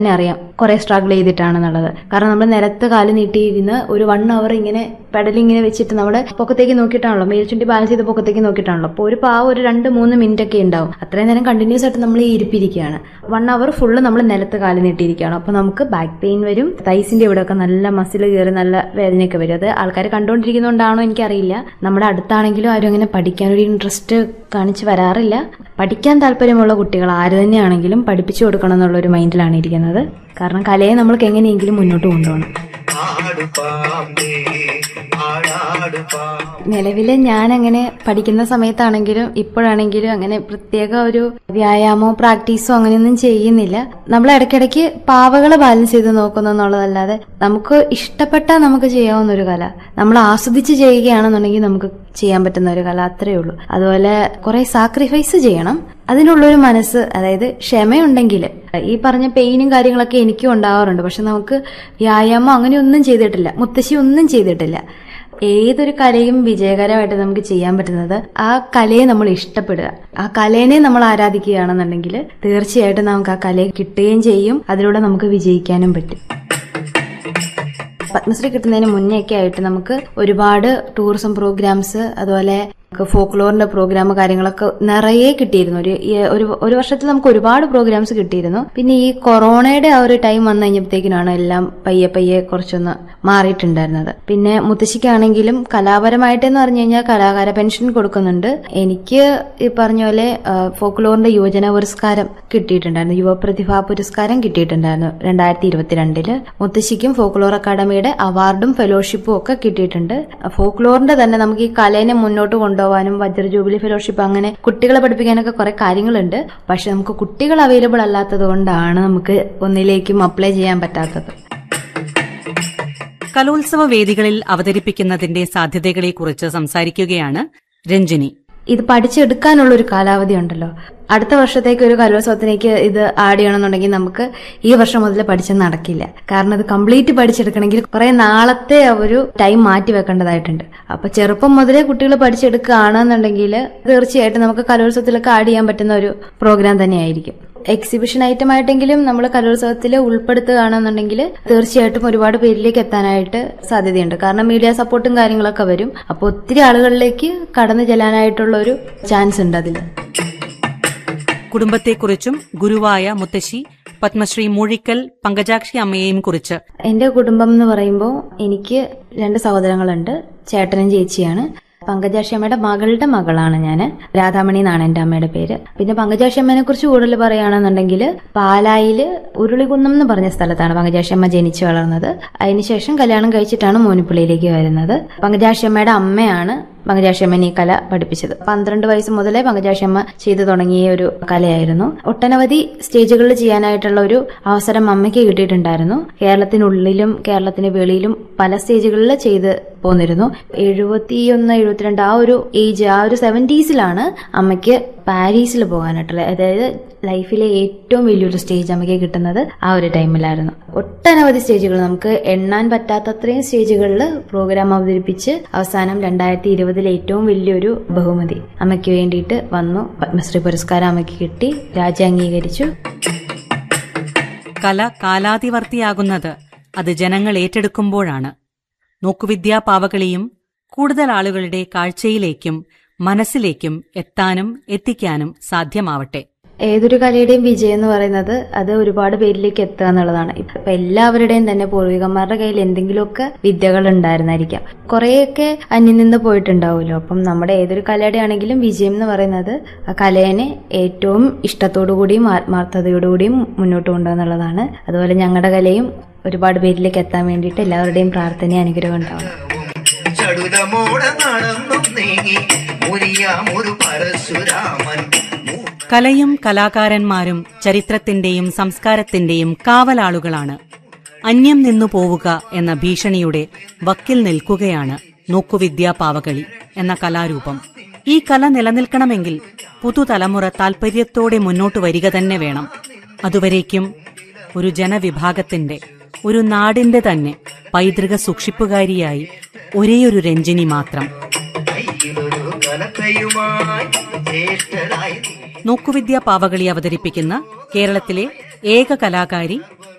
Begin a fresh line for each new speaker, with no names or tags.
തന്നെ അറിയാം കുറെ സ്ട്രഗിൾ ചെയ്തിട്ടാണെന്നുള്ളത് കാരണം നമ്മൾ നിലത്ത് കാല് നീട്ടിയിരുന്ന് ഒരു വൺ അവർ ഇങ്ങനെ പെഡലിങ്ങനെ വെച്ചിട്ട് നമ്മൾ പൊക്കത്തേക്ക് നോക്കിയിട്ടാണല്ലോ മേൽച്ചുണ്ടി ബാലൻസ് ചെയ്ത് പൊക്കത്തേക്ക് നോക്കിയിട്ടാണല്ലോ അപ്പോൾ ഒരു പാവ ഒരു രണ്ട് മൂന്ന് മിനിറ്റ് ഒക്കെ ഉണ്ടാവും അത്രയും നേരം കണ്ടിന്യൂസ് ആയിട്ട് നമ്മൾ ഈ ഇരിപ്പിരിക്കുകയാണ് വൺ അവർ ഫുള്ള് നമ്മൾ നിലത്ത് കാല് നീട്ടിയിരിക്കുകയാണ് അപ്പോൾ നമുക്ക് ബാക്ക് പെയിൻ വരും തൈസിന്റെ ഇവിടെയൊക്കെ നല്ല മസിൽ കയറി നല്ല വേദനയൊക്കെ വരും അത് ആൾക്കാർ കണ്ടുകൊണ്ടിരിക്കുന്നതുകൊണ്ടാണോ എനിക്കറിയില്ല നമ്മുടെ അടുത്താണെങ്കിലും ആരും അങ്ങനെ പഠിക്കാനൊരു ഇൻട്രസ്റ്റ് കാണിച്ച് വരാറില്ല പഠിക്കാൻ താല്പര്യമുള്ള കുട്ടികൾ ആര് തന്നെയാണെങ്കിലും പഠിപ്പിച്ചു കൊടുക്കണം എന്നുള്ള ഒരു മൈൻഡിലാണ് ഇരിക്കുന്നത് കാരണം കലയെ നമ്മൾക്ക് എങ്ങനെയെങ്കിലും മുന്നോട്ട് കൊണ്ടുപോകണം
ആടു പാമ്പേ ആടാടു പാമ്പേ
നിലവിൽ ഞാൻ അങ്ങനെ പഠിക്കുന്ന സമയത്താണെങ്കിലും ഇപ്പോഴാണെങ്കിലും അങ്ങനെ പ്രത്യേക ഒരു വ്യായാമോ പ്രാക്ടീസോ അങ്ങനെയൊന്നും ചെയ്യുന്നില്ല നമ്മൾ ഇടയ്ക്കിടയ്ക്ക് പാവകളെ ബാലൻസ് ചെയ്ത് നോക്കുന്നു എന്നുള്ളതല്ലാതെ നമുക്ക് ഇഷ്ടപ്പെട്ടാൽ നമുക്ക് ചെയ്യാവുന്ന ഒരു കല നമ്മൾ ആസ്വദിച്ച് ചെയ്യുകയാണെന്നുണ്ടെങ്കിൽ നമുക്ക് ചെയ്യാൻ പറ്റുന്ന ഒരു കല അത്രയേ ഉള്ളൂ അതുപോലെ കുറെ സാക്രിഫൈസ് ചെയ്യണം അതിനുള്ളൊരു മനസ്സ് അതായത് ക്ഷമയുണ്ടെങ്കിൽ ഈ പറഞ്ഞ പെയിനും കാര്യങ്ങളൊക്കെ എനിക്കും ഉണ്ടാവാറുണ്ട് പക്ഷെ നമുക്ക് വ്യായാമം അങ്ങനെയൊന്നും ചെയ്തിട്ടില്ല മുത്തശ്ശി ഒന്നും ചെയ്തിട്ടില്ല ഏതൊരു കലയും വിജയകരമായിട്ട് നമുക്ക് ചെയ്യാൻ പറ്റുന്നത് ആ കലയെ നമ്മൾ ഇഷ്ടപ്പെടുക ആ കലേനെ നമ്മൾ ആരാധിക്കുകയാണെന്നുണ്ടെങ്കിൽ തീർച്ചയായിട്ടും നമുക്ക് ആ കലയെ കിട്ടുകയും ചെയ്യും അതിലൂടെ നമുക്ക് വിജയിക്കാനും പറ്റും പത്മശ്രീ കിട്ടുന്നതിന് മുന്നേ ഒക്കെ ആയിട്ട് നമുക്ക് ഒരുപാട് ടൂറിസം പ്രോഗ്രാംസ് അതുപോലെ ഫോക്ലോറിന്റെ പ്രോഗ്രാം കാര്യങ്ങളൊക്കെ നിറയെ കിട്ടിയിരുന്നു ഒരു ഈ- ഒരു ഒരു വർഷത്തിൽ നമുക്ക് ഒരുപാട് പ്രോഗ്രാംസ് കിട്ടിയിരുന്നു പിന്നെ ഈ കൊറോണയുടെ ആ ഒരു ടൈം വന്നു കഴിഞ്ഞപ്പോഴത്തേക്കിനാണ് എല്ലാം പയ്യെ പയ്യെ കുറച്ചൊന്ന് മാറിയിട്ടുണ്ടായിരുന്നത് പിന്നെ മുത്തശ്ശിക്കാണെങ്കിലും കലാപരമായിട്ടെന്ന് പറഞ്ഞു കഴിഞ്ഞാൽ കലാകാര പെൻഷൻ കൊടുക്കുന്നുണ്ട് എനിക്ക് ഈ പറഞ്ഞ പോലെ ആ, ഫോക്ലോറിന്റെ യുവജന പുരസ്കാരം കിട്ടിയിട്ടുണ്ടായിരുന്നു യുവപ്രതിഭാ പുരസ്കാരം കിട്ടിയിട്ടുണ്ടായിരുന്നു രണ്ടായിരത്തി ഇരുപത്തിരണ്ടില് മുത്തശ്ശിക്കും ഫോക്ലോർ അക്കാദമിയുടെ അവാർഡും ഫെലോഷിപ്പും ഒക്കെ കിട്ടിയിട്ടുണ്ട് ഫോക്ലോറിന്റെ തന്നെ നമുക്ക് ഈ കലേനെ മുന്നോട്ട് കൊണ്ടുപോകാനും വജ്ര ജൂബിലി ഫെലോഷിപ്പ് അങ്ങനെ കുട്ടികളെ പഠിപ്പിക്കാനൊക്കെ കുറെ കാര്യങ്ങളുണ്ട് പക്ഷെ നമുക്ക് കുട്ടികൾ അവൈലബിൾ അല്ലാത്തത് കൊണ്ടാണ് നമുക്ക് ഒന്നിലേക്കും അപ്ലൈ ചെയ്യാൻ പറ്റാത്തത്
കലോത്സവ വേദികളിൽ അവതരിപ്പിക്കുന്നതിന്റെ സാധ്യതകളെക്കുറിച്ച് സംസാരിക്കുകയാണ് രഞ്ജിനി
ഇത് പഠിച്ചെടുക്കാനുള്ള ഒരു കാലാവധി ഉണ്ടല്ലോ അടുത്ത വർഷത്തേക്ക് ഒരു കലോത്സവത്തിലേക്ക് ഇത് ആഡ് ചെയ്യണമെന്നുണ്ടെങ്കിൽ നമുക്ക് ഈ വർഷം മുതൽ പഠിച്ചത് നടക്കില്ല കാരണം ഇത് കംപ്ലീറ്റ് പഠിച്ചെടുക്കണമെങ്കിൽ കുറെ നാളത്തെ ഒരു ടൈം മാറ്റി വെക്കേണ്ടതായിട്ടുണ്ട് അപ്പൊ ചെറുപ്പം മുതലേ കുട്ടികൾ പഠിച്ചെടുക്കുകയാണെന്നുണ്ടെങ്കിൽ തീർച്ചയായിട്ടും നമുക്ക് കലോത്സവത്തിലൊക്കെ ആഡ് ചെയ്യാൻ പറ്റുന്ന ഒരു പ്രോഗ്രാം തന്നെയായിരിക്കും എക്സിബിഷൻ ഐറ്റം ആയിട്ടെങ്കിലും നമ്മൾ കലോത്സവത്തിൽ ഉൾപ്പെടുത്തുകയാണെന്നുണ്ടെങ്കിൽ തീർച്ചയായിട്ടും ഒരുപാട് പേരിലേക്ക് എത്താനായിട്ട് സാധ്യതയുണ്ട് കാരണം മീഡിയ സപ്പോർട്ടും കാര്യങ്ങളൊക്കെ വരും അപ്പോൾ ഒത്തിരി ആളുകളിലേക്ക് കടന്നു ചെല്ലാനായിട്ടുള്ള ഒരു ചാൻസ് ഉണ്ട് അതിൽ
കുടുംബത്തെക്കുറിച്ചും ഗുരുവായ മുത്തശ്ശി പത്മശ്രീ മൂഴിക്കൽ പങ്കജാക്ഷി അമ്മയെയും കുറിച്ച്
എന്റെ കുടുംബം എന്ന് പറയുമ്പോൾ എനിക്ക് രണ്ട് സഹോദരങ്ങളുണ്ട് ചേട്ടനും ചേച്ചിയാണ് പങ്കജാക്ഷമ്മയുടെ മകളുടെ മകളാണ് ഞാൻ രാധാമണി എന്നാണ് എന്റെ അമ്മയുടെ പേര് പിന്നെ പങ്കജാക്ഷമ്മനെ കുറിച്ച് കൂടുതൽ പറയുകയാണെന്നുണ്ടെങ്കിൽ പാലായില് ഉരുളികുന്നം എന്ന് പറഞ്ഞ സ്ഥലത്താണ് പങ്കജാക്ഷമ്മ ജനിച്ചു വളർന്നത് അതിനുശേഷം കല്യാണം കഴിച്ചിട്ടാണ് മോനിപ്പള്ളിയിലേക്ക് വരുന്നത് പങ്കജാക്ഷമ്മയുടെ അമ്മയാണ് പങ്കജാക്ഷമ്മൻ ഈ കല പഠിപ്പിച്ചത് പന്ത്രണ്ട് വയസ്സ് മുതലേ പങ്കജാക്ഷമ്മ ചെയ്തു തുടങ്ങിയ ഒരു കലയായിരുന്നു ഒട്ടനവധി സ്റ്റേജുകളിൽ ചെയ്യാനായിട്ടുള്ള ഒരു അവസരം അമ്മയ്ക്ക് കിട്ടിയിട്ടുണ്ടായിരുന്നു കേരളത്തിനുള്ളിലും കേരളത്തിന് വെളിയിലും പല സ്റ്റേജുകളിൽ ചെയ്ത് പോന്നിരുന്നു എഴുപത്തിയൊന്ന് എഴുപത്തിരണ്ട് ആ ഒരു ഏജ് ആ ഒരു സെവൻറ്റീസിലാണ് അമ്മയ്ക്ക് പാരീസിൽ പോകാനായിട്ടുള്ളത് അതായത് ലൈഫിലെ ഏറ്റവും വലിയൊരു സ്റ്റേജ് അമ്മയ്ക്ക് കിട്ടുന്നത് ആ ഒരു ടൈമിലായിരുന്നു ഒട്ടനവധി സ്റ്റേജുകൾ നമുക്ക് എണ്ണാൻ പറ്റാത്തത്രയും സ്റ്റേജുകളിൽ പ്രോഗ്രാം അവതരിപ്പിച്ച് അവസാനം രണ്ടായിരത്തി ഇരുപതിൽ ഏറ്റവും വലിയൊരു ബഹുമതി അമ്മയ്ക്ക് വേണ്ടിയിട്ട് വന്നു പത്മശ്രീ പുരസ്കാരം അമ്മയ്ക്ക് കിട്ടി രാജ്യം അംഗീകരിച്ചു
കല കാലാതിവർത്തിയാകുന്നത് അത് ജനങ്ങൾ ഏറ്റെടുക്കുമ്പോഴാണ് നോക്കുവിദ്യാ പാവകളിയും കൂടുതൽ ആളുകളുടെ കാഴ്ചയിലേക്കും മനസ്സിലേക്കും എത്താനും എത്തിക്കാനും സാധ്യമാവട്ടെ
ഏതൊരു കലയുടെയും വിജയം എന്ന് പറയുന്നത് അത് ഒരുപാട് പേരിലേക്ക് എത്തുക എന്നുള്ളതാണ് ഇപ്പൊ എല്ലാവരുടെയും തന്നെ പൂർവികന്മാരുടെ കയ്യിൽ എന്തെങ്കിലുമൊക്കെ വിദ്യകൾ ഉണ്ടായിരുന്നായിരിക്കാം കുറേയൊക്കെ അന്യം നിന്ന് പോയിട്ടുണ്ടാവുമല്ലോ അപ്പം നമ്മുടെ ഏതൊരു കലയുടെ ആണെങ്കിലും വിജയം എന്ന് പറയുന്നത് ആ കലേനെ ഏറ്റവും ഇഷ്ടത്തോടു കൂടിയും ആത്മാർത്ഥതയോടുകൂടിയും മുന്നോട്ട് കൊണ്ടുപോകുന്നുള്ളതാണ് അതുപോലെ ഞങ്ങളുടെ കലയും ഒരുപാട് പേരിലേക്ക് എത്താൻ വേണ്ടിയിട്ട് എല്ലാവരുടെയും പ്രാർത്ഥനയും അനുഗ്രഹം ഉണ്ടാവണം
ചടുലമോടെ നടന്നു നീങ്ങി മുരിയാമൊരു പരശുരാമൻ
കലയും കലാകാരന്മാരും ചരിത്രത്തിന്റെയും സംസ്കാരത്തിന്റെയും കാവലാളുകളാണ് അന്യം നിന്നു പോവുക എന്ന ഭീഷണിയുടെ വക്കിൽ നിൽക്കുകയാണ് നോക്കുവിദ്യാ പാവകളി എന്ന കലാരൂപം ഈ കല നിലനിൽക്കണമെങ്കിൽ പുതുതലമുറ താൽപര്യത്തോടെ മുന്നോട്ട് വരിക തന്നെ വേണം അതുവരേക്കും ഒരു ജനവിഭാഗത്തിന്റെ ഒരു നാടിന്റെ തന്നെ പൈതൃക സൂക്ഷിപ്പുകാരിയായി ഒരേയൊരു രഞ്ജിനി മാത്രം
കയ്യിലൊരു കലക്കയുമായി ജ്യേഷ്ഠരായി നീ
നോക്കുവിദ്യാ പാവകളി അവതരിപ്പിക്കുന്ന കേരളത്തിലെ ഏക കലാകാരി